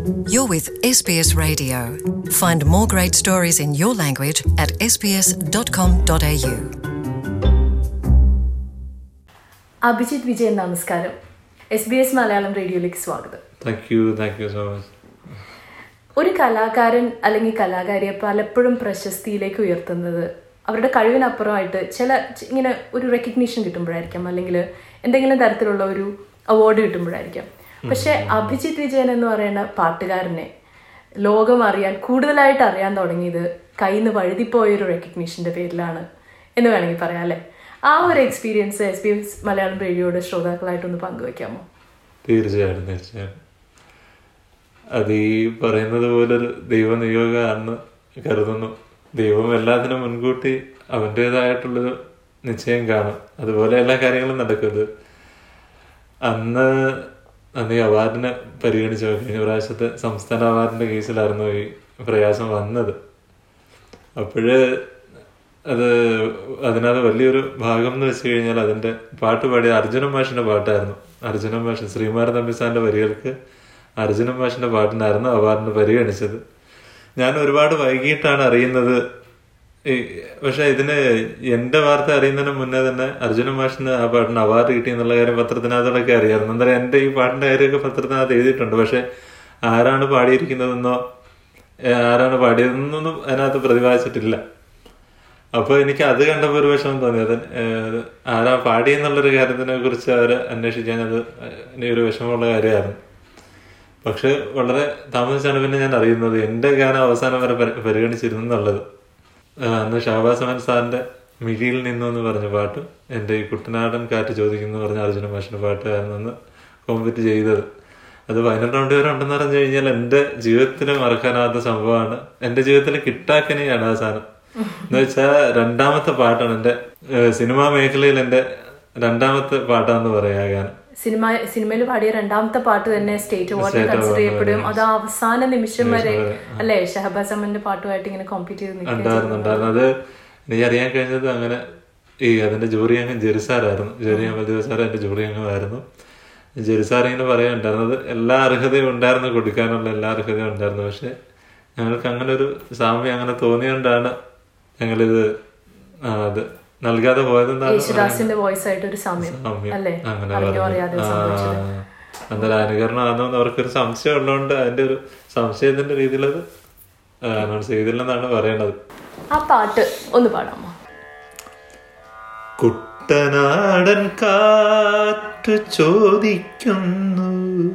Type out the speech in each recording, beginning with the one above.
You're with SBS Radio. Find more great stories in your language at sbs.com.au. Abhijith Vijayan നമസ്കാരം S B S Malayalam റേഡിയോയിലേക്ക് സ്വാഗതം thank you thank you so much ഒരു കലാകാരൻ അല്ലെങ്കിൽ കലാകാരിയെ പലപ്പോഴും പ്രശസ്തിയിലേക്ക് ഉയർത്തുന്നത് അവരുടെ കഴിവിനപ്പുറമായിട്ട് ചില ചി- ഇങ്ങനെ ഒരു റെക്കഗ്നീഷൻ കിട്ടുമ്പോഴായിരിക്കാം അല്ലെങ്കിൽ എന്തെങ്കിലും തരത്തിലുള്ള ഒരു അവാർഡ് കിട്ടുമ്പോഴായിരിക്കാം പക്ഷെ അഭിജിത്ത് വിജയൻ എന്ന് പറയുന്ന പാട്ടുകാരനെ ലോകം അറിയാൻ കൂടുതലായിട്ട് അറിയാൻ തുടങ്ങിയത് കയ്യിൽ നിന്ന് വഴുതിപ്പോയ ഒരു റെക്കഗ്നീഷന്റെ പേരിലാണ് എന്ന് വേണമെങ്കിൽ പറയാം അല്ലേ ആ ഒരു experience S B S Malayalam റേഡിയോയുടെ ശ്രോതാക്കളായിട്ടൊന്ന് പങ്കുവെക്കാമോ തീർച്ചയായിട്ടും തീർച്ചയായിട്ടും അത് ഈ പറയുന്നത് പോലെ ഒരു ദൈവനിയോഗമാണെന്ന് കരുതുന്നു ദൈവം എല്ലാത്തിനും മുൻകൂട്ടി അവൻ്റെതായിട്ടുള്ളൊരു നിശ്ചയം കാണും അതുപോലെ എല്ലാ കാര്യങ്ങളും നടക്കുന്നത് അന്ന് അന്ന് ഈ അവാർഡിനെ പരിഗണിച്ചു കഴിഞ്ഞ പ്രാവശ്യത്തെ സംസ്ഥാന അവാർഡിന്റെ കേസിലായിരുന്നു ഈ പ്രയാസം വന്നത് അപ്പോഴ് അത് അതിനകത്ത് വലിയൊരു ഭാഗം എന്ന് വെച്ച് കഴിഞ്ഞാൽ അതിന്റെ പാട്ട് പാടിയ അർജുന മാഷിന്റെ പാട്ടായിരുന്നു അർജുന മാഷ് ശ്രീമാർ തമ്പിസാന്റെ വരികൾക്ക് അർജുന മാഷിന്റെ പാട്ടിനായിരുന്നു അവാർഡിന് പരിഗണിച്ചത് ഞാൻ ഒരുപാട് വൈകിട്ടാണ് അറിയുന്നത് ഈ പക്ഷെ ഇതിന് എന്റെ വാർത്ത അറിയുന്നതിന് മുന്നേ തന്നെ അർജുന മാഷിന് ആ പാട്ടിന് അവാർഡ് കിട്ടി എന്നുള്ള കാര്യം പത്രത്തിനകത്തോടൊക്കെ അറിയാമായിരുന്നു എന്തായാലും എന്റെ ഈ പാട്ടിന്റെ കാര്യമൊക്കെ പത്രത്തിനകത്ത് എഴുതിയിട്ടുണ്ട് പക്ഷെ ആരാണ് പാടിയിരിക്കുന്നതെന്നോ ഏ, ആരാണ് പാടിയതെന്നൊന്നും അതിനകത്ത് പ്രതിപാദിച്ചിട്ടില്ല അപ്പൊ എനിക്ക് അത് കണ്ടപ്പോ ഒരു വിഷമം തോന്നി അത് ഏഹ്, ആരാ പാടി എന്നുള്ളൊരു കാര്യത്തിനെ കുറിച്ച് അവര് അന്വേഷിക്കാൻ അത് ഇനി ഒരു വിഷമമുള്ള കാര്യമായിരുന്നു പക്ഷെ വളരെ താമസിച്ചാണ് പിന്നെ ഞാൻ അറിയുന്നത് എന്റെ ഗാനം അവസാനം വരെ പരി- പരിഗണിച്ചിരുന്നു എന്നുള്ളത് ആഹ്, അന്ന് ഷാബാസ് അമൻ സാറിന്റെ മിഴിയിൽ നിന്നു എന്ന് പറഞ്ഞ പാട്ട് എന്റെ ഈ കുട്ടനാടൻ കാറ്റ് ചോദിക്കുന്നു പറഞ്ഞ അർജുന മാഷിന്റെ പാട്ടായിരുന്നു അന്ന് കോമ്പറ്റ് ചെയ്തത് അത് ഫൈനൽ റൗണ്ട് വരെ ഉണ്ടെന്ന് പറഞ്ഞു കഴിഞ്ഞാൽ എന്റെ ജീവിതത്തിൽ മറക്കാനാവാത്ത സംഭവമാണ് എന്റെ ജീവിതത്തിൽ കിട്ടാക്കനെയാണ് ആ സാധനം എന്ന് വെച്ചാൽ രണ്ടാമത്തെ പാട്ടാണ് എന്റെ ഏഹ്, സിനിമാ മേഖലയിൽ എന്റെ രണ്ടാമത്തെ പാട്ടാന്ന് പറയാ ഗാനം സിനിമ സിനിമയിൽ പാടിയ രണ്ടാമത്തെ പാട്ട് തന്നെ സ്റ്റേറ്റ് അവാർഡിന് State കൺസിഡർ award ചെയ്യപ്പെടും വരെ. അത് അവസാന നിമിഷം വരെ വരെ, അല്ലേ ഷഹബാസ് അമ്മന്റെ പാട്ടുമായിട്ട് ഇങ്ങനെ കോമ്പീറ്റ് ചെയ്ത് നിൽക്കുക ഉണ്ടായിരുന്നു ഉണ്ടായിരുന്നു അത് എനിക്ക് അറിയാൻ കഴിഞ്ഞത് അങ്ങനെ ഈ അതിന്റെ ജൂറി അംഗം ജെറിസാറായിരുന്നു ജെറി അഹമ്മദ് സാർ എന്റെ ജൂറി അംഗമായിരുന്നു ജെറിസാർ ഇങ്ങനെ പറയാനുണ്ടായിരുന്നത് എല്ലാ അർഹതയും ഉണ്ടായിരുന്നു കൊടുക്കാനുള്ള എല്ലാ അർഹതയും ഉണ്ടായിരുന്നു പക്ഷെ ഞങ്ങൾക്ക് അങ്ങനെ ഒരു സാമ്യം അങ്ങനെ തോന്നിയോണ്ടാണ് ഞങ്ങളിത് ആ, അത് നൽകാതെ പോയതെന്നാണ് യേശുദാസിന്റെ വോയിസ് ആയിട്ട് ഒരു സമയം സാമ്യം. അല്ലേ അങ്ങനെ അറിഞ്ഞോ പറഞ്ഞു. അറിയാതെ ആ, സംഭവിച്ചത് അന്നേരം അനുകരണമാണെന്ന് അവർക്കൊരു സംശയം ഉള്ളതുകൊണ്ട് അതിന്റെ ഒരു സംശയത്തിന്റെ രീതിയിൽ അത് അനൗൺസ് ചെയ്തില്ലെന്നാണ് പറയേണ്ടത് ആ പാട്ട് ഒന്ന് പാടാമോ കുട്ടനാടൻ കാറ്റ് ചോദിക്കുന്നു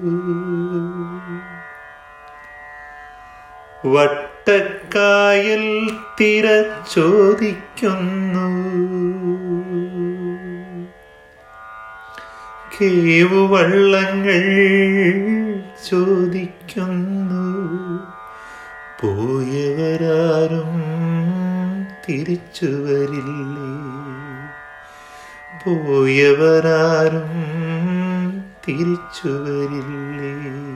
വട്ടക്കായൽ തിര ചോദിക്കുന്നു കേവുവള്ളങ്ങൾ ചോദിക്കുന്നു പോയവരാരും തിരിച്ചു വരില്ലേ പോയവരാരും തിരിച്ചു വരില്ലേ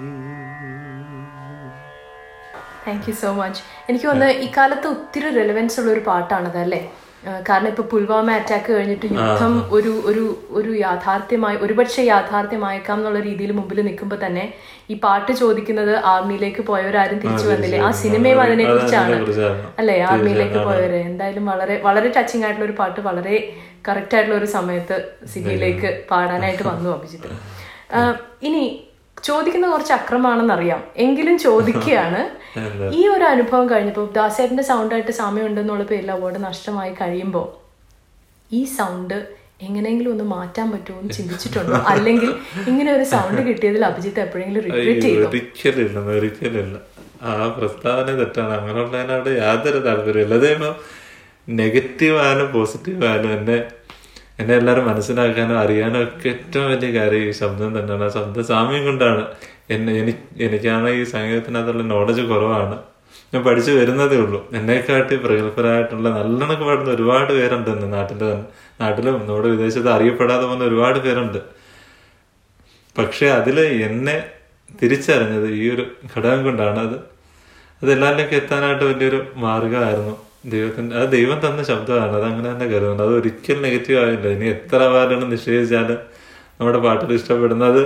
താങ്ക് യു സോ മച്ച് എനിക്ക് തോന്നുന്നത് ഇക്കാലത്ത് ഒത്തിരി റെലവൻസ് ഉള്ള ഒരു പാട്ടാണത് അല്ലേ ആ, കാരണം ഇപ്പൊ പുൽവാമ അറ്റാക്ക് കഴിഞ്ഞിട്ട് യുദ്ധം ഒരു ഒരു ഒരു യാഥാർത്ഥ്യമായി ഒരുപക്ഷെ യാഥാർത്ഥ്യമായേക്കാം എന്നുള്ള രീതിയിൽ മുമ്പിൽ നിൽക്കുമ്പോൾ തന്നെ ഈ പാട്ട് ചോദിക്കുന്നത് ആർമിയിലേക്ക് പോയവരാരും തിരിച്ചു വന്നില്ലേ ആ സിനിമയും അതിനെ കുറിച്ചാണ് അതിനെക്കുറിച്ചാണ്. അല്ലേ ആർമിയിലേക്ക് പോയവര് എന്തായാലും വളരെ വളരെ ടച്ചിങ് ആയിട്ടുള്ള ഒരു പാട്ട് വളരെ കറക്റ്റ് ആയിട്ടുള്ള ഒരു സമയത്ത് സിനിമയിലേക്ക് പാടാനായിട്ട് വന്നു അഭിജിത്ത് ആ, ഇനി ചോദിക്കുന്ന കുറച്ച് അക്രമാണെന്ന് അറിയാം എങ്കിലും ചോദിക്കുകയാണ് ഈ ഒരു അനുഭവം കഴിഞ്ഞപ്പോൾ ദാസേട്ടന്റെ സൗണ്ടായിട്ട് സാമ്യം ഉണ്ടെന്നുള്ള പേരിൽ അവാർഡ് നഷ്ടമായി കഴിയുമ്പോൾ ഈ സൗണ്ട് എങ്ങനെയെങ്കിലും ഒന്ന് മാറ്റാൻ പറ്റുമോ എന്ന് ചിന്തിച്ചിട്ടുണ്ടോ അല്ലെങ്കിൽ ഇങ്ങനെ ഒരു സൗണ്ട് കിട്ടിയതിൽ അഭിജിത്ത് എപ്പോഴെങ്കിലും റിഗ്രറ്റ് ചെയ്തോ ഒരിക്കലില്ല ഒരിക്കലില്ല ആ പ്രസ്താവന തെറ്റാണ് അങ്ങനെയുള്ളതിനോട് യാതൊരു താല്പര്യമില്ല അതേമോ നെഗറ്റീവ് ആയാലും പോസിറ്റീവ് ആയാലും എന്നെ എന്നെ എല്ലാവരും മനസ്സിലാക്കാനും അറിയാനും ഒക്കെ ഏറ്റവും വലിയ കാര്യം ഈ ശബ്ദം തന്നെയാണ് ആ ശബ്ദ സാമ്യം കൊണ്ടാണ് എന്നെ എനിക്ക് എനിക്കാണ് ഈ സംഗീതത്തിനകത്തുള്ള നോളജ് കുറവാണ് ഞാൻ പഠിച്ചു വരുന്നതേ ഉള്ളൂ എന്നെക്കാട്ടി പ്രഗത്ഭരായിട്ടുള്ള നല്ലോണക്ക് പാടുന്ന ഒരുപാട് പേരുണ്ട് ഇന്ന് നാട്ടിന്റെ തന്നെ നാട്ടിലും നമ്മുടെ വിദേശത്ത് അറിയപ്പെടാതെ പോകുന്ന ഒരുപാട് പേരുണ്ട് പക്ഷെ അതില് എന്നെ തിരിച്ചറിഞ്ഞത് ഈ ഒരു ഘടകം കൊണ്ടാണ് അത് അത് എല്ലാവരിലേക്ക് എത്താനായിട്ട് വലിയൊരു മാർഗമായിരുന്നു ദൈവത്തിന്റെ അത് ദൈവം തന്ന ശബ്ദമാണ് അത് അങ്ങനെ തന്നെ കരുതുന്നത് അത് ഒരിക്കലും നെഗറ്റീവ് ആയില്ല ഇനി എത്ര അവാർഡുകൾ നിഷേധിച്ചാലും നമ്മുടെ പാട്ടിൽ ഇഷ്ടപ്പെടുന്നത്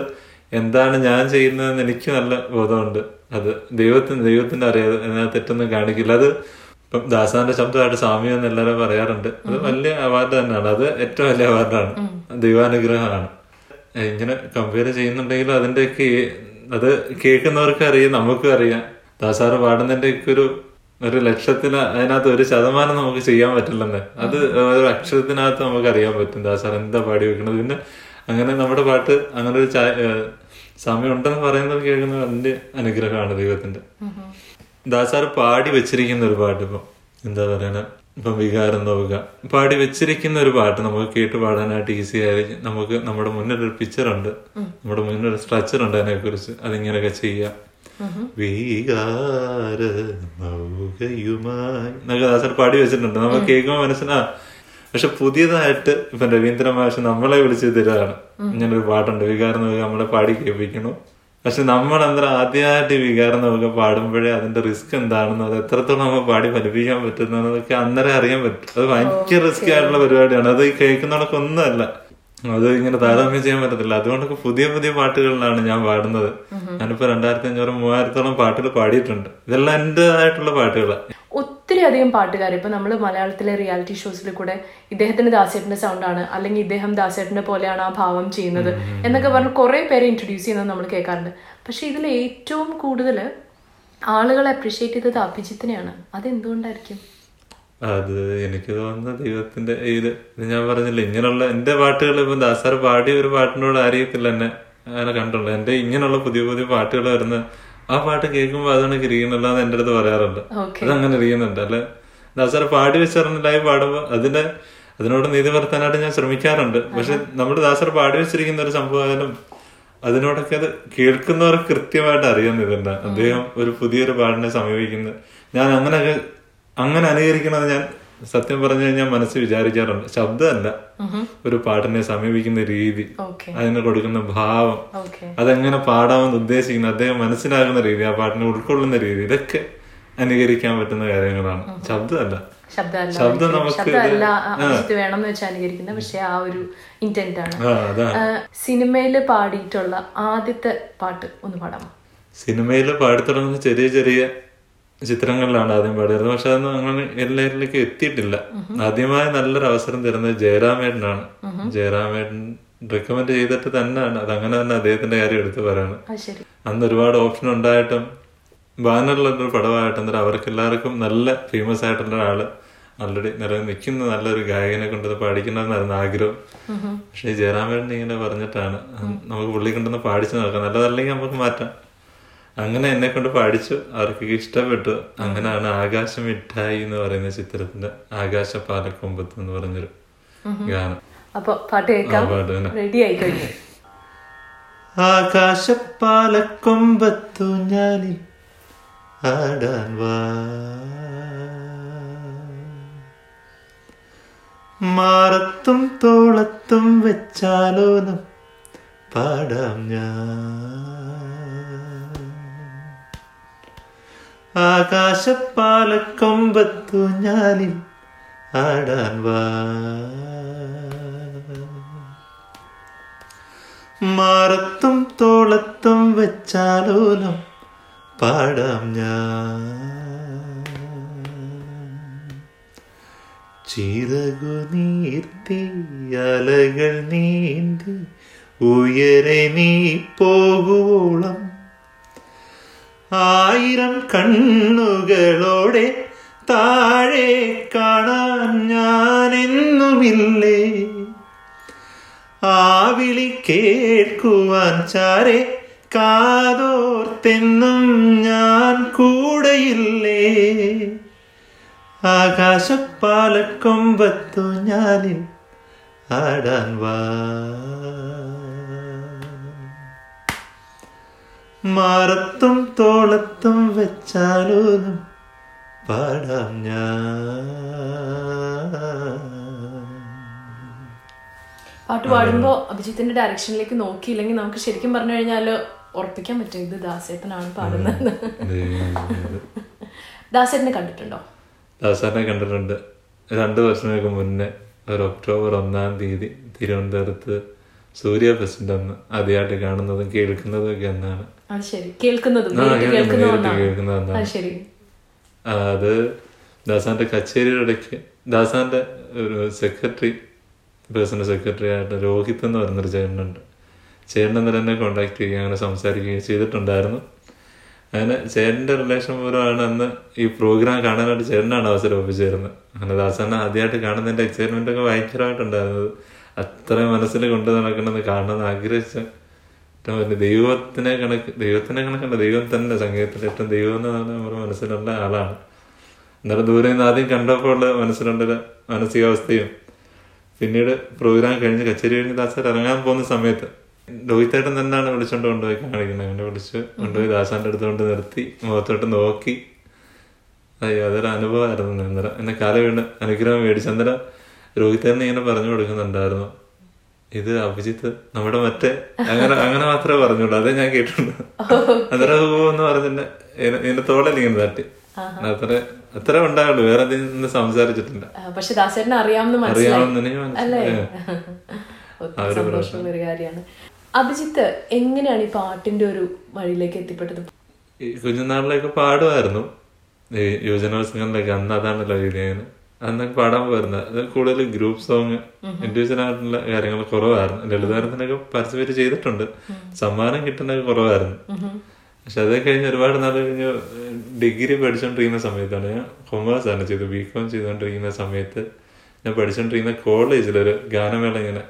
എന്താണ് ഞാൻ ചെയ്യുന്നതെന്ന് എനിക്ക് നല്ല ബോധമുണ്ട് അത് ദൈവത്തിന് ദൈവത്തിന് അറിയാതെ അതിനകത്ത് തെറ്റൊന്നും കാണിക്കില്ല അത് ഇപ്പം ദാസാന്റെ ശബ്ദമായിട്ട് സാമ്യം എന്ന് എല്ലാവരും പറയാറുണ്ട് അത് വലിയ അവാർഡ് തന്നെയാണ് അത് ഏറ്റവും വലിയ അവാർഡാണ് ദൈവാനുഗ്രഹമാണ് ഇങ്ങനെ കമ്പയർ ചെയ്യുന്നുണ്ടെങ്കിലും അതിന്റെയൊക്കെ ഈ- അത് കേൾക്കുന്നവർക്ക് അറിയാം നമുക്കും അറിയാം ദാസാറ് പാടുന്നതിന്റെ ഒക്കെ ഒരു ഒരു ലക്ഷത്തിന് അതിനകത്ത് ഒരു ശതമാനം നമുക്ക് ചെയ്യാൻ പറ്റില്ലെന്ന് അത് ഒരു അക്ഷരത്തിനകത്ത് നമുക്ക് അറിയാൻ പറ്റും ദാസാർ എന്താ പാടി വെക്കുന്നത് പിന്നെ അങ്ങനെ നമ്മുടെ പാട്ട് അങ്ങനെ ഒരു ചാ- ഏഹ് സാമ്യം ഉണ്ടെന്ന് പറയുന്നത് കേൾക്കുന്നത് അതിന്റെ അനുഗ്രഹമാണ് ദൈവത്തിന്റെ ദാസാർ പാടി വെച്ചിരിക്കുന്ന ഒരു പാട്ട് ഇപ്പം എന്താ പറയണ ഇപ്പം വികാരം നോക്കുക പാടി വെച്ചിരിക്കുന്ന ഒരു പാട്ട് നമുക്ക് കേട്ട് പാടാനായിട്ട് ഈസി ആയിരിക്കും നമുക്ക് നമ്മുടെ മുന്നിൽ ഒരു പിക്ചർ ഉണ്ട് നമ്മുടെ മുന്നിൽ ഒരു സ്ട്രക്ചർ ഉണ്ട് അതിനെ കുറിച്ച് അതിങ്ങനെയൊക്കെ ചെയ്യാം വികാര നൗകയുമായി എന്നൊക്കെ ദാസർ പാടി വെച്ചിട്ടുണ്ട് നമുക്ക് കേൾക്കുമ്പോൾ മനസ്സിലാ പക്ഷെ പുതിയതായിട്ട് ഇപ്പൊ രവീന്ദ്ര മാഷ് നമ്മളെ വിളിച്ച് തരാണ് ഇങ്ങനെ ഒരു പാട്ടുണ്ട് വികാരം നോക്കുക നമ്മളെ പാടി കേൾപ്പിക്കണു പക്ഷെ നമ്മൾ അന്നേരം ആദ്യമായിട്ട് ഈ വികാരം നമുക്ക് പാടുമ്പോഴേ അതിന്റെ റിസ്ക് എന്താണെന്ന് അത് എത്രത്തോളം നമുക്ക് പാടി ഫലിപ്പിക്കാൻ പറ്റുന്നതൊക്കെ അന്നേരം അറിയാൻ പറ്റും അത് ഭയങ്കര റിസ്ക് ആയിട്ടുള്ള പരിപാടിയാണ് അത് കേൾക്കുന്നവർക്ക് ഒന്നുമല്ല അത് ഇങ്ങനെ താരതമ്യം ചെയ്യാൻ പറ്റത്തില്ല അതുകൊണ്ടൊക്കെ പുതിയ പുതിയ പാട്ടുകളിലാണ് ഞാൻ പാടുന്നത് ഞാനിപ്പോ രണ്ടായിരത്തി അഞ്ഞൂറ് മൂവായിരത്തോളം പാട്ടുകൾ പാടിയിട്ടുണ്ട് ഇതെല്ലാം എന്റേതായിട്ടുള്ള പാട്ടുകളാണ് ഒത്തിരി അധികം പാട്ടുകാർ ഇപ്പൊ നമ്മൾ മലയാളത്തിലെ റിയാലിറ്റി ഷോസിൽ കൂടെ ഇദ്ദേഹത്തിന് ദാസേട്ടന്റെ സൗണ്ടാണ് അല്ലെങ്കിൽ ഇദ്ദേഹം ദാസേട്ടനെ പോലെയാണ് ആ ഭാവം ചെയ്യുന്നത് എന്നൊക്കെ പറഞ്ഞ് കുറെ പേരെ ഇൻട്രൊഡ്യൂസ് ചെയ്യുന്നത് നമ്മൾ കേൾക്കാറുണ്ട് പക്ഷെ ഇതിൽ ഏറ്റവും കൂടുതൽ ആളുകൾ അപ്രീഷിയേറ്റ് ചെയ്തത് അഭിജിത്തിനെയാണ് അതെന്തുകൊണ്ടായിരിക്കും അത് എനിക്ക് തോന്നുന്നത് ദൈവത്തിന്റെ ഇത് ഇത് ഞാൻ പറഞ്ഞില്ല ഇങ്ങനെയുള്ള എന്റെ പാട്ടുകൾ ഇപ്പൊ ദാസാർ പാടിയ ഒരു പാട്ടിനോട് അറിയത്തില്ല എന്നെ അങ്ങനെ കണ്ടുള്ളൂ എന്റെ ഇങ്ങനെയുള്ള പുതിയ പുതിയ പാട്ടുകൾ വരുന്ന ആ പാട്ട് കേൾക്കുമ്പോൾ അതാണ് ഇരിക്കുന്നില്ല എന്ന് എന്റെ അടുത്ത് പറയാറുണ്ട് ഓക്കെ അതങ്ങനെ ഇരിക്കുന്നുണ്ട് അല്ലെ ദാസാർ പാടി വെച്ചിരുന്ന ലൈവ് പാടുമ്പോൾ അതിന്റെ അതിനോട് നീതി വരുത്താനായിട്ട് ഞാൻ ശ്രമിക്കാറുണ്ട് പക്ഷെ നമ്മുടെ ദാസർ പാടി വെച്ചിരിക്കുന്ന ഒരു സംഭവമായാലും അതിനോടൊക്കെ അത് കേൾക്കുന്നവർക്ക് കൃത്യമായിട്ട് അറിയുന്നില്ല അദ്ദേഹം ഒരു പുതിയൊരു പാടിനെ സമീപിക്കുന്നത് ഞാൻ അങ്ങനെയൊക്കെ അങ്ങനെ അനുകരിക്കണമെന്ന് ഞാൻ സത്യം പറഞ്ഞു കഴിഞ്ഞാൽ മനസ്സിൽ വിചാരിക്കാറുണ്ട് ശബ്ദമല്ല ഒരു പാട്ടിനെ സമീപിക്കുന്ന രീതി ഓക്കെ അതിന് കൊടുക്കുന്ന ഭാവം ഓക്കെ അതെങ്ങനെ പാടാമെന്ന് ഉദ്ദേശിക്കുന്നത് അദ്ദേഹം മനസ്സിലാകുന്ന രീതി ആ പാട്ടിനെ ഉൾക്കൊള്ളുന്ന രീതി ഇതൊക്കെ അനുകരിക്കാൻ പറ്റുന്ന കാര്യങ്ങളാണ് ശബ്ദമല്ല ശബ്ദമല്ല ശബ്ദം നമുക്ക് ശബ്ദമല്ല ആ, അഭിജിത്ത് വേണം എന്ന് വെച്ചാൽ അനുകരിക്കുന്നത് പക്ഷെ ആ ഒരു ഇന്റന്റ് ആണ് ആ അതാണ് സിനിമയിൽ പാടിയിട്ടുള്ള ആദ്യത്തെ പാട്ട് ഒന്ന് പാടാമോ സിനിമയിൽ പാടിത്തുടങ്ങുന്ന ചെറിയ ചെറിയ ചിത്രങ്ങളിലാണ് ആദ്യം പാടിയിരുന്നത് പക്ഷെ അതൊന്നും അങ്ങനെ എല്ലാവരിലേക്കും എത്തിയിട്ടില്ല ആദ്യമായി നല്ലൊരു അവസരം തരുന്നത് ജയറാമേട്ടനാണ് ജയറാമേട്ടൻ റെക്കമെൻഡ് ചെയ്തിട്ട് തന്നെയാണ് അത് അങ്ങനെ തന്നെ അദ്ദേഹത്തിന്റെ കാര്യം എടുത്തു പറയാണ് അത് ശരി അന്ന് ഒരുപാട് ഓപ്ഷൻ ഉണ്ടായിട്ടും ബാനറിലൊരു പടമായിട്ട് അന്നേരം അവർക്ക് എല്ലാവർക്കും നല്ല ഫേമസ് ആയിട്ടുള്ള ഒരാള് ഓൾറെഡി നിലവിൽ നിൽക്കുന്ന നല്ലൊരു ഗായകനെ കൊണ്ട് ഇത് പാടിക്കണമെന്നായിരുന്നു ആഗ്രഹം പക്ഷേ ജയറാമേട്ടൻ ഇങ്ങനെ പറഞ്ഞിട്ടാണ് നമുക്ക് പുള്ളി കൊണ്ടൊന്ന് പാടിച്ചു നോക്കാം നല്ലതല്ലെങ്കിൽ നമുക്ക് മാറ്റാം അങ്ങനെ എന്നെ കൊണ്ട് പാടിച്ചു അവർക്ക് ഇഷ്ടപ്പെട്ടു അങ്ങനെയാണ് ആകാശ മിഠായി എന്ന് പറയുന്ന ചിത്രത്തിന്റെ ആകാശ പാലക്കൊമ്പത്ത് എന്ന് പറഞ്ഞൊരു ഗാനം അപ്പൊ പാട്ട് കേൾക്കാം ആ, പാട്ട് തന്നെ. റെഡി ആയി കഴിഞ്ഞു ആകാശപ്പാലക്കൊമ്പത്തു ഞാനിൽ ആടാൻ വാ മാറത്തും തോളത്തും വെച്ചാലോനം പാടാം ഞാൻ ആകാശപ്പാലക്കൊമ്പത്തു ഞാനിൽ ആടാൻ വാ മാറത്തും തോളത്തും വെച്ചാലോലം പാടാം ഞാൻ ചിറകു നീർത്തി അലകൾ നീന്തി ഉയരെ നീ പോകുവോളം ആയിരം കണ്ണുകളോടെ താഴെ കാണാൻ ഞാൻ എന്നുമില്ലേ ആ വിളി കേൾക്കുവാൻ ചാരെ കാതോർത്തെന്നും ഞാൻ കൂടെയില്ലേ ആകാശപ്പാലക്കൊമ്പത്തു ഞാനിൽ ആടാൻ വാ മാറത്തും തോളത്തും വെച്ചാലോലും പാടാം ഞാൻ പാട്ട് പാടുമ്പോ അഭിജിത്തിന്റെ ഡയറക്ഷനിലേക്ക് നോക്കിയില്ലെങ്കിൽ നമുക്ക് ശരിക്കും പറഞ്ഞു കഴിഞ്ഞാല് ഉറപ്പിക്കാൻ പറ്റും ഇത് ദാസേട്ടനാണ് പാടുന്നത് ദാസേട്ടനെ കണ്ടിട്ടുണ്ടോ ദാസാറിനെ കണ്ടിട്ടുണ്ട് രണ്ടു വർഷങ്ങൾക്ക് മുന്നേ ഒരു ഒക്ടോബർ ഒന്നാം തീയതി തിരുവനന്തപുരത്ത് സൂര്യ ഫെസ്റ്റിന്റെ അന്ന് ആദ്യമായിട്ട് കാണുന്നതും കേൾക്കുന്നതും ഒക്കെ എന്നാണ് അത് ശരി കേൾക്കുന്നതും ആ, നേരിട്ട് കേൾക്കുന്നത്, കേൾക്കുന്ന നേരിട്ട് ഒന്നാണ് കേൾക്കുന്നത് ഒന്നാണ്. അത് ശരി ആ, അത് ദാസാന്റെ കച്ചേരിയുടെ ഇടയ്ക്ക് ദാസാന്റെ ഒരു സെക്രട്ടറി പേഴ്സണൽ സെക്രട്ടറി ആയിട്ട് രോഹിത് എന്ന് പറയുന്നൊരു ചേട്ടനുണ്ട് ചേട്ടൻ എന്നിട്ട് എന്നെ കോണ്ടാക്ട് ചെയ്യുകയും അങ്ങനെ സംസാരിക്കുകയും ചെയ്തിട്ടുണ്ടായിരുന്നു അങ്ങനെ ചേട്ടന്റെ റിലേഷൻ മൂലമാണ് അന്ന് ഈ പ്രോഗ്രാം കാണാനായിട്ട് ചേട്ടനാണ് അവസരം ഒപ്പിച്ചേരുന്നത് അങ്ങനെ ദാസാനെ ആദ്യമായിട്ട് കാണുന്നതിന്റെ എക്സൈറ്റ്മെന്റ് ഒക്കെ ഭയങ്കരമായിട്ടുണ്ടായിരുന്നത് അത്ര മനസ്സിൽ കൊണ്ടു നടക്കണമെന്ന് കാണണമെന്ന് ആഗ്രഹിച്ച ഏറ്റവും വലിയ ദൈവത്തിനെ കണക്ക് ദൈവത്തിനെ കണക്കല്ല ദൈവം തന്നെ സംഗീതത്തിൽ ഏറ്റവും ദൈവം എന്ന് പറഞ്ഞാൽ നമ്മുടെ മനസ്സിലുള്ള ആളാണ് എന്നാലും ദൂരെ നിന്ന് ആദ്യം കണ്ടപ്പോൾ ഉള്ള മനസ്സിലുണ്ടൊരു മാനസികാവസ്ഥയും പിന്നീട് പ്രോഗ്രാം കഴിഞ്ഞ് കച്ചേരി കഴിഞ്ഞ് ദാസൻ ഇറങ്ങാൻ പോകുന്ന സമയത്ത് രോഹിത്തേട്ടൻ തന്നെയാണ് വിളിച്ചോണ്ട് കൊണ്ടുപോയി കാണിക്കുന്നത് അങ്ങനെ വിളിച്ച് കൊണ്ടുപോയി ദാസാന്റെ അടുത്ത് കൊണ്ട് നിർത്തി മുഖത്തോട്ട് നോക്കി അയ്യോ അതൊരു അനുഭവമായിരുന്നു അന്നേരം എന്നെ കാല വീണ് അനുഗ്രഹം മേടിച്ചു അന്നേരം രോഹിത്തേട്ടൻ ഇങ്ങനെ പറഞ്ഞു കൊടുക്കുന്നുണ്ടായിരുന്നു ഇത് അഭിജിത്ത് നമ്മുടെ മറ്റേ അങ്ങനെ അങ്ങനെ മാത്രമേ പറഞ്ഞുള്ളൂ അതേ ഞാൻ കേട്ടിട്ടുണ്ട് അന്നേരം ഓ എന്ന് പറഞ്ഞിട്ട് എന്നെ തോളൽ ഇങ്ങനെ തട്ടി അത്ര അത്ര ഉണ്ടാവുള്ളൂ വേറെ എന്തെങ്കിലും സംസാരിച്ചിട്ടില്ല ആ, പക്ഷെ ദാസേട്ടനെ അറിയാമെന്ന് മനസ്സിലായി അറിയാവുന്നതിനെ അല്ലേ മനസ്സിലായി ഒത്തിരി സന്തോഷമുള്ള ഒരു കാര്യമാണ് അഭിജിത്ത് എങ്ങനെയാണ് ഈ പാട്ടിന്റെ ഒരു വഴിയിലേക്ക് എത്തിപ്പെട്ടത് ഈ കുഞ്ഞുനാളിലൊക്കെ പാടുമായിരുന്നു ഈ യുവജനോത്സവങ്ങളിലൊക്കെ അന്ന് അതാണല്ലോ രീതിയാണ് അന്നൊക്കെ പാടാൻ പോയിരുന്നത് അത് കൂടുതൽ ഗ്രൂപ്പ് സോങ് ഇൻഡിവിജ്വൽ ആയിട്ടുള്ള കാര്യങ്ങൾ കുറവായിരുന്നു ലളിതാരത്തിനൊക്കെ പാർട്ടിസിപ്പേറ്റ് ചെയ്തിട്ടുണ്ട് സമ്മാനം കിട്ടുന്നതൊക്കെ കുറവായിരുന്നു പക്ഷെ അത് കഴിഞ്ഞ് ഒരുപാട് നാൾ കഴിഞ്ഞ് ഡിഗ്രി പഠിച്ചുകൊണ്ടിരിക്കുന്ന സമയത്താണ് ഞാൻ കൊമേഴ്സ് ആണ് ചെയ്തത് ബി കോം ചെയ്തുകൊണ്ടിരിക്കുന്ന സമയത്ത് ഞാൻ പഠിച്ചുകൊണ്ടിരിക്കുന്ന കോളേജിൽ ഒരു ഗാനമേള ഇങ്ങനെ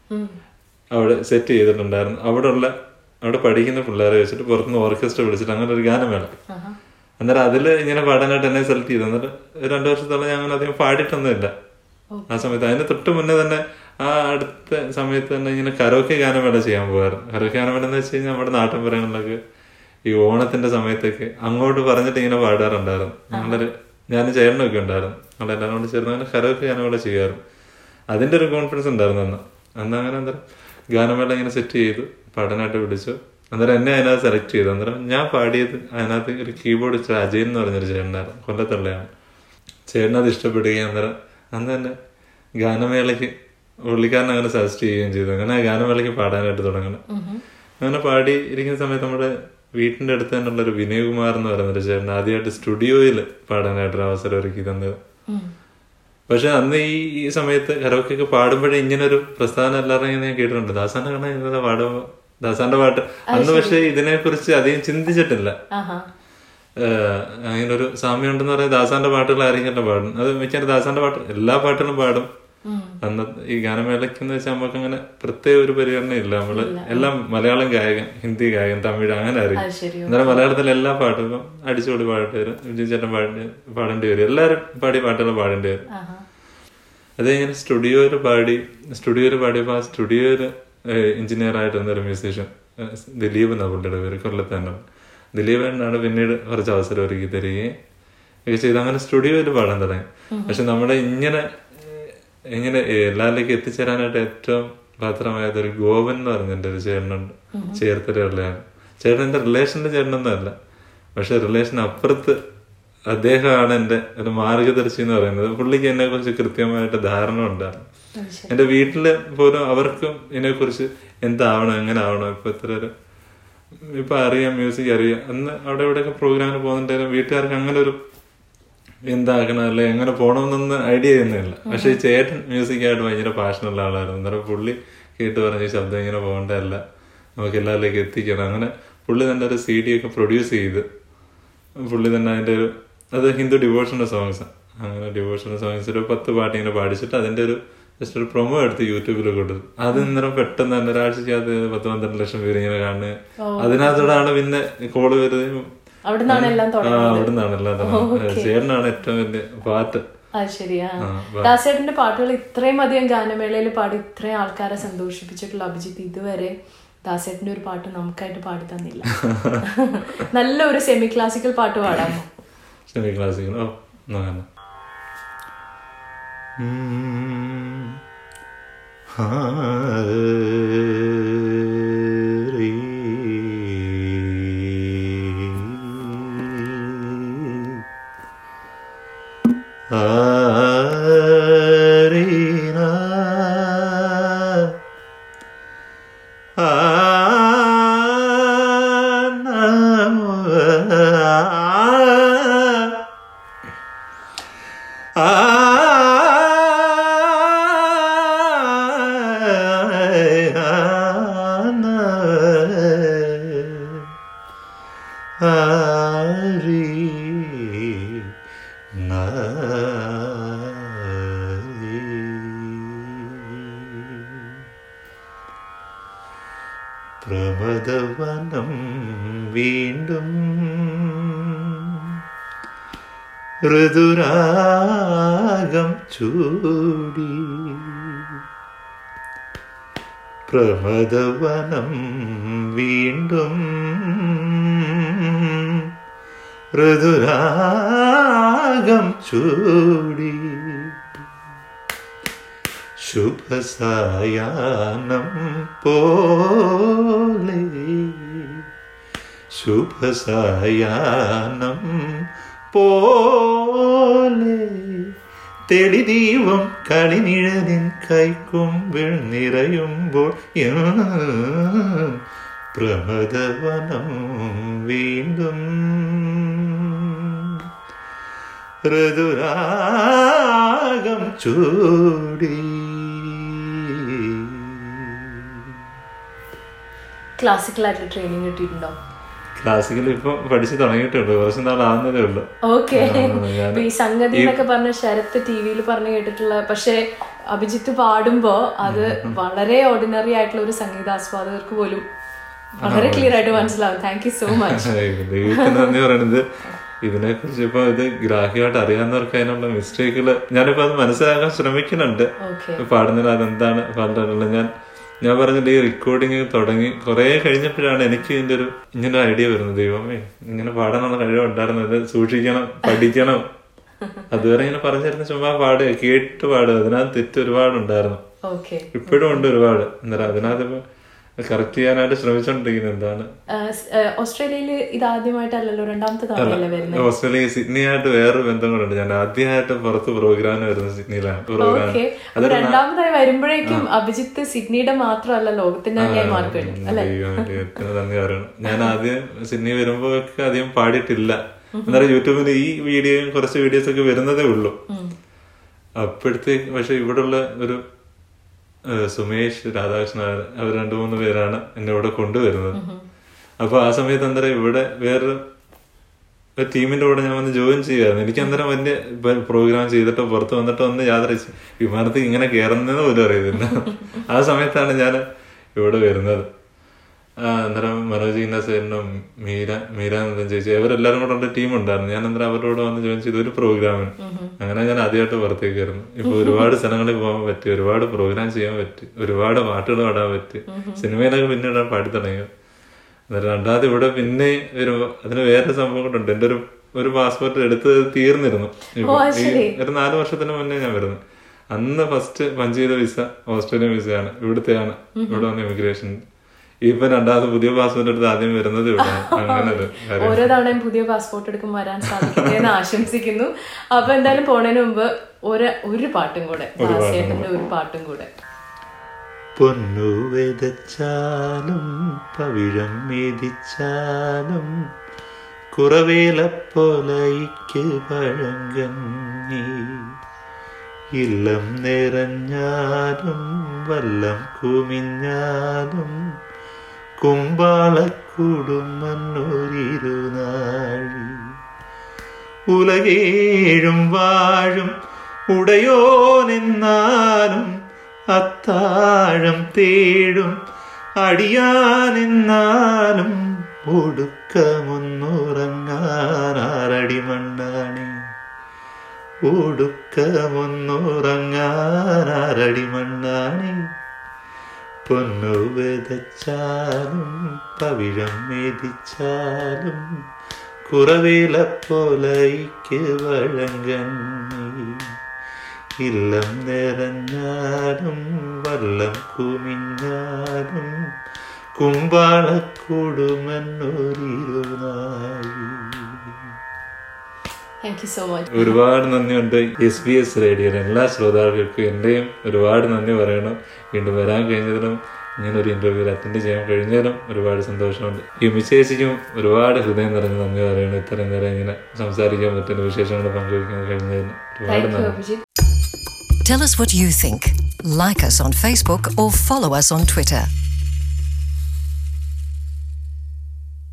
അവിടെ സെറ്റ് ചെയ്തിട്ടുണ്ടായിരുന്നു അവിടെ ഉള്ള അവിടെ പഠിക്കുന്ന പിള്ളേരെ വെച്ചിട്ട് പുറത്തുനിന്ന് ഓർക്കസ്ട്ര വിളിച്ചിട്ട് അങ്ങനെ ഒരു ഗാനമേള അന്നേരം അതില് ഇങ്ങനെ പാടാനായിട്ട് എന്നെ സെലക്ട് ചെയ്തു അന്നേരം രണ്ടു വർഷത്തോളം ഞാൻ അങ്ങനെ അധികം പാടിയിട്ടൊന്നുമില്ല ആ സമയത്ത് അതിന് തൊട്ട് മുന്നേ തന്നെ ആ അടുത്ത സമയത്ത് തന്നെ ഇങ്ങനെ കരോക്കെ ഗാനമേള ചെയ്യാൻ പോകാറുണ്ട് കരോക്കെ ഗാനമേള എന്ന് വെച്ച് കഴിഞ്ഞാൽ നമ്മുടെ നാട്ടിൻപുറങ്ങളിലൊക്കെ ഈ ഓണത്തിന്റെ സമയത്തൊക്കെ അങ്ങോട്ട് പറഞ്ഞിട്ട് ഇങ്ങനെ പാടാറുണ്ടായിരുന്നു ഞങ്ങളൊരു ഞാനും ചേട്ടനൊക്കെ ഉണ്ടായിരുന്നു ഞങ്ങളെല്ലാവരും കൂടി ചേർന്ന് അങ്ങനെ കരോക്കെ ഗാനമേള ചെയ്യാറുണ്ട് അതിന്റെ ഒരു കോൺഫിഡൻസ് ഉണ്ടായിരുന്നു അന്ന് അന്ന് അങ്ങനെ അന്നേരം ഗാനമേള ഇങ്ങനെ സെറ്റ് ചെയ്തു പാടാനായിട്ട് വിളിച്ചു അന്നേരം എന്നെ അതിനകത്ത് സെലക്ട് ചെയ്തു അന്നേരം ഞാൻ പാടിയത് അതിനകത്ത് ഒരു കീബോർഡ് വെച്ച അജയൻ എന്ന് പറഞ്ഞൊരു ചേട്ടനായിരുന്നു കൊല്ലത്തുള്ളയാണ് ചേട്ടനത് ഇഷ്ടപ്പെടുകയും അന്നേരം അന്ന് തന്നെ ഗാനമേളയ്ക്ക് പുള്ളിക്കാരൻ അങ്ങനെ സജസ്റ്റ് ചെയ്യുകയും ചെയ്തു അങ്ങനെ ആ ഗാനമേളയ്ക്ക് പാടാനായിട്ട് തുടങ്ങണം അങ്ങനെ പാടി ഇരിക്കുന്ന സമയത്ത് നമ്മുടെ വീട്ടിന്റെ അടുത്ത് തന്നെയുള്ള ഒരു വിനയകുമാർ എന്ന് പറയുന്നൊരു ചേട്ടൻ ആദ്യമായിട്ട് സ്റ്റുഡിയോയിൽ പാടാനായിട്ടൊരു അവസരം ഒരുക്കി തന്നത് പക്ഷെ അന്ന് ഈ ഈ സമയത്ത് കരോക്കൊക്കെ പാടുമ്പോഴേ ഇങ്ങനെ ഒരു പ്രസ്ഥാനം എല്ലാവരും ഞാൻ കേട്ടിട്ടുണ്ട് ദാസാന്റെ കാണാൻ ഇന്നലെ പാടുമ്പോ ദാസാന്റെ പാട്ട് അന്ന് പക്ഷെ ഇതിനെ കുറിച്ച് അധികം ചിന്തിച്ചിട്ടില്ല ആഹാ ഏഹ് അങ്ങനെ ഒരു സാമ്യം ഉണ്ടെന്ന് പറയാൻ ദാസാന്റെ പാട്ടുകളായിരിക്കും പാടും അത് മിക്കവാറും ദാസാന്റെ പാട്ട് എല്ലാ പാട്ടുകളും പാടും അന്ന് ഈ ഗാനമേളയ്ക്ക് എന്ന് വെച്ചാൽ നമുക്ക് അങ്ങനെ പ്രത്യേക ഒരു പരിഗണന ഇല്ല നമ്മള് എല്ലാം മലയാളം ഗായകൻ ഹിന്ദി ഗായകൻ തമിഴ് അങ്ങനെ അത് ആയിരിക്കും ശരി അന്നേരം മലയാളത്തിലെ എല്ലാ പാട്ടുകളും അടിച്ചുപൊളി പാടേണ്ടി വരും വിജയ് ചേട്ടൻ പാടേണ്ടി പാടേണ്ടി വരും എല്ലാവരും പാടിയ പാട്ടുകൾ പാടേണ്ടി വരും ആഹാ അത് ഇങ്ങനെ സ്റ്റുഡിയോയിൽ പാടി സ്റ്റുഡിയോയിൽ പാടിയപ്പോൾ ആ സ്റ്റുഡിയോയിൽ എഞ്ചിനീയർ ആയിട്ടിരുന്ന ഒരു മ്യൂസീഷ്യൻ ദിലീപ് എന്നാ പുള്ളിയുടെ പേര് കൊല്ലത്തന്നെ ദിലീപ് എന്നാണ് പിന്നീട് കുറച്ച് അവസരം ഒരുക്കി തരികയും ഒക്കെ ചെയ്ത് അങ്ങനെ സ്റ്റുഡിയോയിൽ പാടാൻ തുടങ്ങി പക്ഷെ നമ്മുടെ ഇങ്ങനെ ഏഹ്, ഇങ്ങനെ എല്ലാവരിലേക്ക് എത്തിച്ചേരാനായിട്ട് ഏറ്റവും പാത്രമായത് ഒരു ഗോപൻ എന്ന് പറഞ്ഞ എൻ്റെ ഒരു ചേട്ടനുണ്ട് ചേർത്തലയുള്ളയാണ് ചേട്ടൻ എൻ്റെ റിലേഷൻ്റെ ചേട്ടനൊന്നും അല്ല പക്ഷെ റിലേഷൻ അപ്പുറത്ത് അദ്ദേഹമാണ് എൻ്റെ ഒരു മാർഗദർശി എന്ന് പറയുന്നത് പുള്ളിക്ക് എന്നെ കുറിച്ച് കൃത്യമായിട്ട് ധാരണ ഉണ്ടായിരുന്നു അത് ശരി എന്റെ വീട്ടില് പോലും അവർക്കും ഇതിനെ കുറിച്ച് എന്താവണം എങ്ങനെ ആവണം ഇപ്പൊ ഇത്ര ഒരു ഇപ്പൊ അറിയാം മ്യൂസിക് അറിയാം അന്ന് അവിടെ ഇവിടെയൊക്കെ പ്രോഗ്രാമിന് പോകുന്നുണ്ടായാലും വീട്ടുകാർക്ക് അങ്ങനെ ഒരു എന്താക്കണം അല്ലെ എങ്ങനെ പോകണമെന്നൊന്നും ഐഡിയ ചെയ്യുന്നില്ല പക്ഷെ ഈ ചേട്ടൻ മ്യൂസിക്കായിട്ട് ഭയങ്കര പാഷനുള്ള ആളായിരുന്നു അന്നേരം പുള്ളി കേട്ട് പറഞ്ഞ ഈ ശബ്ദം ഇങ്ങനെ പോകേണ്ടതല്ല നമുക്ക് എല്ലാവരിലേക്ക് എത്തിക്കണം അങ്ങനെ പുള്ളി തന്നെ ഒരു സി ഡി ഒക്കെ പ്രൊഡ്യൂസ് ചെയ്ത് പുള്ളി തന്നെ അതിന്റെ ഒരു അത് ഹിന്ദു ഡിവോഷണൽ സോങ്സ് അങ്ങനെ ഡിവോഷണൽ സോങ്സ് ഒരു പത്ത് പാട്ട് ഇങ്ങനെ പാടിച്ചിട്ട് അതിന്റെ ഒരു ജസ്റ്റ് ഒരു പ്രൊമോ എടുത്ത് യൂട്യൂബിൽ കൊടുത്തു അത് ഇന്നേരം പെട്ടെന്ന് തന്നെ ഒരാഴ്ചക്കകത്ത് പത്ത് പന്ത്രണ്ട് ലക്ഷം പേര് ഇങ്ങനെ കാണുന്നത് അതിനകത്തോടാണ് പിന്നെ കോള് വരുന്നത് അവിടെ നിന്നാണ് എല്ലാം ആ തുടങ്ങുന്നത് അവിടെ നിന്നാണ് എല്ലാം തുടങ്ങുന്നത് ചേട്ടനാണ് ഏറ്റവും വലിയ പാട്ട് അത് ശരിയാ ആ, ദാസേട്ടന്റെ പാട്ടുകൾ ഇത്രയും അധികം ഗാനമേളയിൽ പാടി ഇത്രയും ആൾക്കാരെ സന്തോഷിപ്പിച്ചിട്ടുള്ള അഭിജിത്ത് ഇതുവരെ ദാസേട്ടന്റെ ഒരു പാട്ട് നമുക്കായിട്ട് പാടി തന്നില്ല നല്ല ഒരു സെമി ക്ലാസിക്കൽ പാട്ട് പാടാമോ സെമി ക്ലാസിക്കൽ ഓ നോക്കാം ആ ആരി പ്രമദവനം വീണ്ടും ഋതുരാഗം ചൂടി പ്രമദവനം വീണ്ടും ഋതുരാഗം ചൂടി ശുഭസായാനം പോലെ ശുഭസായാനം പോലെ തെളിദീപം കളിനിഴലിൻ കൈക്കുമ്പിൾ നിറയുമ്പോൾ ഞാൻ പ്രമദവനം വീണ്ടും ഋതുരാഗം ചൂടി ക്ലാസിക്കലായിട്ടുള്ള ട്രെയിനിങ് കിട്ടിയിട്ടുണ്ടോ ക്ലാസിക്കൽ ഇപ്പൊ പഠിച്ചു തുടങ്ങിയിട്ടുണ്ട് കുറച്ച് നാളാവുന്നതേ ഉള്ളു ഓക്കെ ഞാൻ- ഈ സംഗതി എന്നൊക്കെ പറഞ്ഞ ശരത്ത് ടി വിയിൽ പറഞ്ഞു കേട്ടിട്ടുള്ള പക്ഷെ അഭിജിത്ത് പാടുമ്പോ അത് വളരെ ഓർഡിനറി ആയിട്ടുള്ള ഒരു സംഗീതാസ്വാദകർക്ക് പോലും വളരെ ക്ലിയർ ആയിട്ട് മനസ്സിലാവും താങ്ക് യു സോ മച്ച് ദൈവത്തിന് നന്ദി പറയണത് ഇതിനെ കുറിച്ച് ഇപ്പൊ ഇത് ഗ്രാഹ്യമായിട്ട് അറിയാവുന്നവർക്ക് അതിനുള്ള മിസ്റ്റേക്കുകൾ ഞാനിപ്പോ അത് മനസ്സിലാക്കാൻ ശ്രമിക്കുന്നുണ്ട് ഓക്കെ പാടുന്നതിൽ അതെന്താണ് പാടുന്നത് ഞാൻ ഞാൻ പറഞ്ഞിട്ട് ഈ റെക്കോർഡിങ് തുടങ്ങി കുറെ കഴിഞ്ഞപ്പോഴാണ് എനിക്ക് ഇതിന്റെ ഒരു ഇങ്ങനെ ഒരു ഐഡിയ വരുന്നത് ദൈവമേ ഇങ്ങനെ പാടാനുള്ള കഴിവ് ഉണ്ടായിരുന്നത് സൂക്ഷിക്കണം പഠിക്കണം അതുവരെ ഇങ്ങനെ പറഞ്ഞിരുന്ന ചുമ്മാ പാടുക കേട്ട് പാടുക അതിനകത്ത് തെറ്റ് ഒരുപാടുണ്ടായിരുന്നു ഓക്കെ ഇപ്പോഴും ഉണ്ട് ഒരുപാട് എന്താ അതിനകത്ത് ഇപ്പൊ കറക്റ്റ് ചെയ്യാനായിട്ട് ശ്രമിച്ചോണ്ടിരിക്കുന്നത് എന്താണ് ഓസ്ട്രേലിയയിൽ ഇത് ആദ്യമായിട്ടല്ലല്ലോ രണ്ടാമത്തെ തവണയല്ലേ വരുന്നത് ഓസ്ട്രേലിയ സിഡ്നി ആയിട്ട് വേറൊരു ബന്ധം കൂടെ ഉണ്ട് ഞാൻ ആദ്യമായിട്ട് പുറത്ത് പ്രോഗ്രാമിന് വരുന്നത് സിഡ്നിയിലാണ് പ്രോഗ്രാം ഓക്കെ അപ്പൊ രണ്ടാമതായി വരുമ്പോഴേക്കും അഭിജിത്ത് സിഡ്നിയുടെ മാത്രമല്ല ലോകത്തിന്റെ തന്നെയായി മാറിക്കഴിഞ്ഞു അല്ലെ ദൈവമേ, ദൈവത്തിന് നന്ദി പറയണം ഞാൻ ആദ്യം സിഡ്നി വരുമ്പോഴൊക്കെ അധികം പാടിയിട്ടില്ല എന്നാലും യൂട്യൂബിൽ ഈ വീഡിയോയും കുറച്ച് വീഡിയോസ് ഒക്കെ വരുന്നതേ ഉള്ളൂ അപ്പോഴത്തേക്ക് പക്ഷെ ഇവിടുള്ള ഒരു ഏഹ്, സുമേഷ് രാധാകൃഷ്ണൻ അവർ രണ്ടു മൂന്ന് പേരാണ് എന്നെ ഇവിടെ കൊണ്ടുവരുന്നത് അപ്പൊ ആ സമയത്ത് അന്നേരം ഇവിടെ വേറൊരു ഒരു ടീമിന്റെ കൂടെ ഞാൻ വന്ന് ജോയിൻ ചെയ്യുമായിരുന്നു എനിക്ക് അന്നേരം വലിയ പ്രോഗ്രാം ചെയ്തിട്ടോ പുറത്ത് വന്നിട്ടോ ഒന്ന് യാത്ര ചെയ്ത് വിമാനത്തിൽ ഇങ്ങനെ കയറുന്നതെന്ന് പോലും അറിയത്തില്ല ആ സമയത്താണ് ഞാൻ ഇവിടെ വരുന്നത് ആ, അന്നേരം മനോജ് ഇന്നസേനും മീര മീരാനന്ദൻ ചേച്ചി അവരെല്ലാരും കൂടെ ഉണ്ട് ടീം ഉണ്ടായിരുന്നു ഞാൻ അന്നേരം അവരുടെ കൂടെ വന്ന് ജോയിൻ ചെയ്ത ഒരു പ്രോഗ്രാമിന് അങ്ങനെ ഞാൻ ആദ്യമായിട്ട് പുറത്തേക്ക് കയറുന്നു ഇപ്പൊ ഒരുപാട് സ്ഥലങ്ങളിൽ പോകാൻ പറ്റി ഒരുപാട് പ്രോഗ്രാം ചെയ്യാൻ പറ്റി ഒരുപാട് പാട്ടുകൾ പാടാൻ പറ്റി സിനിമയിലൊക്കെ പിന്നീട് പാടി തുടങ്ങിയത് എന്നിട്ട് രണ്ടാമത് ഇവിടെ പിന്നെ ഒരു അതിന് വേറെ സംഭവം കൂടെ ഉണ്ട് എന്റെ ഒരു ഒരു പാസ്പോർട്ട് എടുത്ത് തീർന്നിരുന്നു ഇപ്പൊ ഓ, അത് ഈ ശരി. ഒരു നാല് വർഷത്തിന് മുന്നേ ഞാൻ വരുന്നത് അന്ന് ഫസ്റ്റ് പഞ്ച് ചെയ്ത വിസ ഓസ്ട്രേലിയൻ വിസയാണ് ഇവിടുത്തെയാണ് ഇവിടെ വന്ന ഇമിഗ്രേഷൻ ഇപ്പൊ രണ്ടാമത് പുതിയ പാസ്പോർട്ട് എടുത്ത് ആദ്യം വരുന്നത് ഇവിടെ അങ്ങനെ ഒരു കാര്യം ഓരോ തവണയും പുതിയ പാസ്പോർട്ട് എടുക്കും വരാൻ സാധിക്കട്ടെ എന്ന് ആശംസിക്കുന്നു അപ്പൊ എന്തായാലും പോണതിന് മുമ്പ് ഒരു ഒരു പാട്ടും കൂടെ ദാസേട്ടന്റെ ഒരു പാട്ടും കൂടെ പൊന്നു വിതച്ചാലും പവിഴം മെതിച്ചാലും കുറവേലപ്പോലയ്ക്ക് പഴങ്കഞ്ഞി ഇല്ലം നിറഞ്ഞാലും വല്ലം കുമിഞ്ഞാലും കുമ്പാളക്കുടുമന്നൊരിരുനാഴി ഉലകേഴും വാഴും ഉടയോനെന്നാലും അത്താഴം തേടും അടിയാനെന്നാലും ഒടുക്കമൊന്നുറങ്ങാനാരടി മണ്ണാണി ഒടുക്കമൊന്നുറങ്ങാനാരടി മണ്ണാണി പൊന്നു വിതച്ചാലും പവിഴം മെതിച്ചാലും കുറവേലപ്പോലയ്ക്ക് വഴങ്കണ്ണി ഇല്ലം നിറഞ്ഞാലും വല്ലം കുമിഞ്ഞാലും കുമ്പാളക്കൂടുമെന്നൊരിരുനാഴി താങ്ക് യു സോ മച്ച് ഒരുപാട് നന്ദിയുണ്ട് എസ് ബി എസ് റേഡിയോയുടെ എല്ലാ ശ്രോതാക്കൾക്കും എന്റെയും ഒരുപാട് നന്ദി പറയണം വീണ്ടും വരാൻ കഴിഞ്ഞതിനും ഇങ്ങനെ ഒരു ഇന്റർവ്യൂവിൽ അറ്റൻഡ് ചെയ്യാൻ കഴിഞ്ഞാലും ഒരുപാട് സന്തോഷമുണ്ട് യുമി ചേച്ചിക്കും ഒരുപാട് ഹൃദയം നിറഞ്ഞ നന്ദി പറയുന്നു ഇത്രയും നേരം ഇങ്ങനെ സംസാരിക്കാൻ പറ്റുന്ന വിശേഷങ്ങൾ പങ്കുവയ്ക്കാൻ കഴിഞ്ഞതിന് ഒരുപാട് താങ്ക് യു നന്ദി Abhijith Tell us what you think. Like us on Facebook or follow us on Twitter.